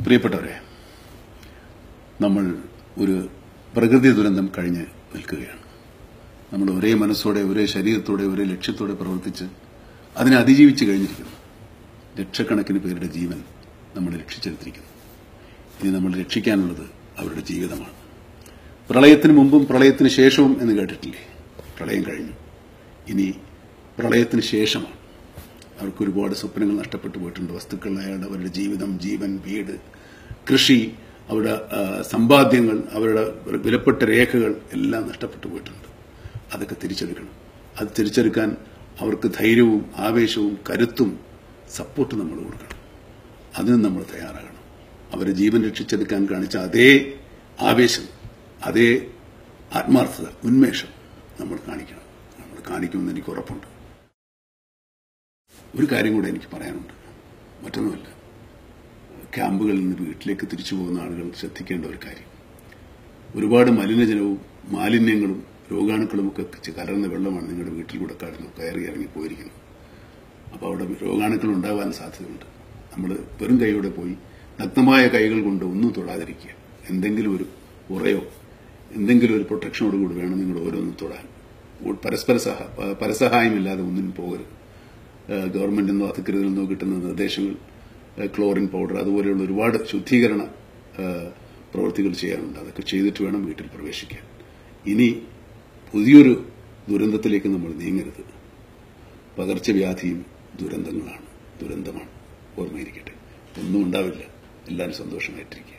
പ്രിയപ്പെട്ടവരെ നമ്മൾ ഒരു പ്രകൃതി ദുരന്തം കഴിഞ്ഞ് നിൽക്കുകയാണ് നമ്മൾ ഒരേ മനസ്സോടെ ഒരേ ശരീരത്തോടെ ഒരേ ലക്ഷ്യത്തോടെ പ്രവർത്തിച്ച് അതിനെ അതിജീവിച്ച് കഴിഞ്ഞിരിക്കുന്നു ലക്ഷക്കണക്കിന് പേരുടെ ജീവൻ നമ്മൾ രക്ഷിച്ചെടുത്തിരിക്കുന്നു ഇനി നമ്മൾ രക്ഷിക്കാനുള്ളത് അവരുടെ ജീവിതമാണ് പ്രളയത്തിന് മുമ്പും പ്രളയത്തിന് ശേഷവും എന്ന് കേട്ടിട്ടില്ലേ പ്രളയം കഴിഞ്ഞു ഇനി പ്രളയത്തിന് ശേഷമാണ് അവർക്ക് ഒരുപാട് സ്വപ്നങ്ങൾ നഷ്ടപ്പെട്ടു പോയിട്ടുണ്ട് വസ്തുക്കൾ അയാളുടെ അവരുടെ ജീവിതം ജീവൻ വീട് കൃഷി അവരുടെ ആ, സമ്പാദ്യങ്ങൾ അവരുടെ വിലപ്പെട്ട രേഖകൾ എല്ലാം നഷ്ടപ്പെട്ടു പോയിട്ടുണ്ട് അതൊക്കെ തിരിച്ചെടുക്കണം അത് തിരിച്ചെടുക്കാൻ അവർക്ക് ധൈര്യവും ആവേശവും കരുത്തും സപ്പോർട്ട് നമ്മൾ കൊടുക്കണം അതിന് നമ്മൾ തയ്യാറാകണം അവരെ ജീവൻ രക്ഷിച്ചെടുക്കാൻ കാണിച്ച അതേ ആവേശം അതേ ആത്മാർത്ഥത ഉന്മേഷം നമ്മൾ കാണിക്കണം നമ്മൾ കാണിക്കുമെന്ന് എനിക്ക് ഉറപ്പുണ്ട് ഒരു കാര്യം കൂടെ എനിക്ക് പറയാനുണ്ട് മറ്റൊന്നുമല്ല ക്യാമ്പുകളിൽ നിന്ന് വീട്ടിലേക്ക് തിരിച്ചു പോകുന്ന ആളുകൾ ശ്രദ്ധിക്കേണ്ട ഒരു കാര്യം ഒരുപാട് മലിനജലവും മാലിന്യങ്ങളും രോഗാണുക്കളും ഒക്കെ ചെ- കലർന്ന വെള്ളമാണ് നിങ്ങളുടെ വീട്ടിലൂടെ കടന്ന് കയറി ഇറങ്ങി പോയിരിക്കുന്നത് അപ്പോൾ അവിടെ രോഗാണുക്കൾ ഉണ്ടാവാൻ സാധ്യതയുണ്ട് നമ്മൾ വെറും കൈയോടെ പോയി നഗ്നമായ കൈകൾ കൊണ്ട് ഒന്നും തൊടാതിരിക്കുക എന്തെങ്കിലും ഒരു ഉറയോ എന്തെങ്കിലും ഒരു പ്രൊട്ടക്ഷനോട് കൂടി വേണം നിങ്ങൾ ഓരോന്നും തൊടാൻ ഉ- പരസ്പര സഹ പ- പരസഹായമില്ലാതെ ഒന്നിനും പോകരുത് ഏഹ് ഗവൺമെന്റിൽ നിന്നോ അധികൃതരിൽ നിന്നോ കിട്ടുന്ന നിർദ്ദേശങ്ങൾ ഏഹ് ക്ലോറിൻ പൗഡർ അതുപോലെയുള്ള ഒരുപാട് ശുദ്ധീകരണ ഏഹ് പ്രവൃത്തികൾ ചെയ്യാനുണ്ട് അതൊക്കെ ചെയ്തിട്ട് വേണം വീട്ടിൽ പ്രവേശിക്കാൻ ഇനി പുതിയൊരു ദുരന്തത്തിലേക്ക് നമ്മൾ നീങ്ങരുത് പകർച്ചവ്യാധിയും ദുരന്തങ്ങളാണ് ദുരന്തമാണ് ഓർമ്മയിരിക്കട്ടെ ഒന്നും ഉണ്ടാവില്ല എല്ലാവരും സന്തോഷമായിട്ടിരിക്കുക